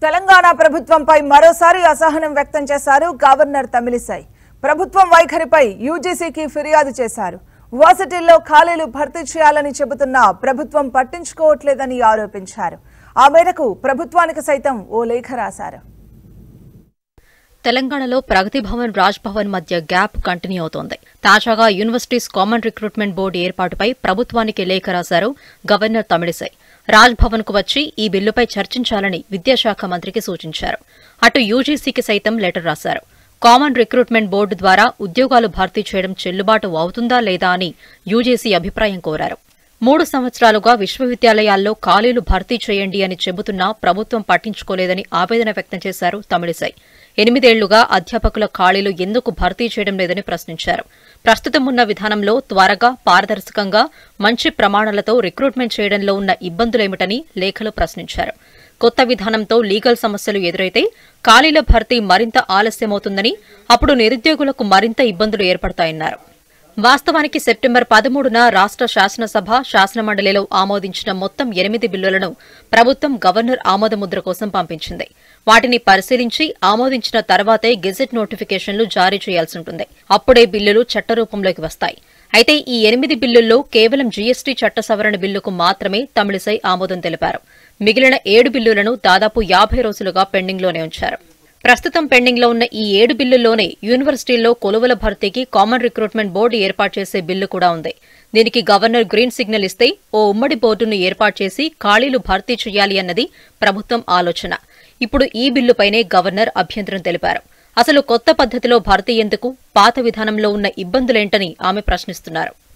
తెలంగాణ ప్రభుత్వంపై మరోసారి అసహనం వ్యక్తం చేశారు గవర్నర్ తమిళిసై ప్రభుత్వం వైఖరిపై యూజీసీకి ఫిర్యాదు చేశారు వర్సిటీల్లో ఖాళీలు భర్తీ చేయాలని చెబుతున్నా ప్రభుత్వం పట్టించుకోవట్లేదని ఆరోపించారు ఆ మేరకు ప్రభుత్వానికి సైతం ఓ లేఖ రాశారు తెలంగాణలో ప్రగతి భవన్ రాజ్ భవన్ మధ్య గ్యాప్ కంటిన్యూ అవుతోంది తాజాగా యూనివర్సిటీస్ కామన్ రిక్రూట్మెంట్ బోర్డు ఏర్పాటుపై ప్రభుత్వానికి లేఖ రాశారు గవర్నర్ తమిళిసై రాజ్ భవన్ కు వచ్చి ఈ బిల్లుపై చర్చించాలని విద్యాశాఖ మంత్రికి సూచించారు అటు యూజీసీకి సైతం లెటర్ రాశారు కామన్ రిక్రూట్మెంట్ బోర్డు ద్వారా ఉద్యోగాలు భర్తీ చేయడం చెల్లుబాటు అవుతుందా లేదా అని యూజీసీ అభిప్రాయం కోరారు మూడు సంవత్సరాలుగా విశ్వవిద్యాలయాల్లో ఖాళీలు భర్తీ చేయండి అని చెబుతున్నా ప్రభుత్వం పట్టించుకోలేదని ఆవేదన వ్యక్తం చేశారు తమిళిసై ఎనిమిదేళ్లుగా అధ్యాపకుల ఖాళీలు ఎందుకు భర్తీ చేయడం లేదని ప్రశ్నించారు ప్రస్తుతం ఉన్న విధానంలో త్వరగా పారదర్శకంగా మంచి ప్రమాణాలతో రిక్రూట్మెంట్ చేయడంలో ఉన్న ఇబ్బందులేమిటని లేఖలో ప్రశ్నించారు కొత్త విధానంతో లీగల్ సమస్యలు ఎదురైతే ఖాళీల భర్తీ మరింత ఆలస్యమవుతుందని అప్పుడు నిరుద్యోగులకు మరింత ఇబ్బందులు ఏర్పడతాయన్నారు వాస్తవానికి సెప్టెంబర్ పదమూడున రాష్ట్ర శాసనసభ శాసనమండలిలో ఆమోదించిన మొత్తం ఎనిమిది బిల్లులను ప్రభుత్వం గవర్నర్ ఆమోదముద్ర కోసం పంపించింది వాటిని పరిశీలించి ఆమోదించిన తర్వాతే గెజెట్ నోటిఫికేషన్లు జారీ చేయాల్సి ఉంటుంది అప్పుడే బిల్లులు చట్టరూపంలోకి వస్తాయి అయితే ఈ ఎనిమిది బిల్లుల్లో కేవలం జీఎస్టీ చట్ట సవరణ బిల్లుకు మాత్రమే తమిళిసై ఆమోదం తెలిపారు మిగిలిన ఏడు బిల్లులను దాదాపు యాభై రోజులుగా పెండింగ్లోనే ఉంచారు ప్రస్తుతం పెండింగ్లో ఉన్న ఈ ఏడు బిల్లుల్లోనే యూనివర్సిటీల్లో కొలువుల భర్తీకి కామన్ రిక్రూట్మెంట్ బోర్డు ఏర్పాటు చేసే బిల్లు కూడా ఉంది దీనికి గవర్నర్ గ్రీన్ సిగ్నల్ ఇస్తే ఓ ఉమ్మడి బోర్డును ఏర్పాటు చేసి ఖాళీలు భర్తీ చేయాలి అన్నది ప్రభుత్వం ఆలోచన ఇప్పుడు ఈ బిల్లుపైనే గవర్నర్ అభ్యంతరం తెలిపారు అసలు కొత్త పద్ధతిలో భర్తీ ఎందుకు పాత విధానంలో ఉన్న ఇబ్బందులేంటని ఆమె ప్రశ్నిస్తున్నారు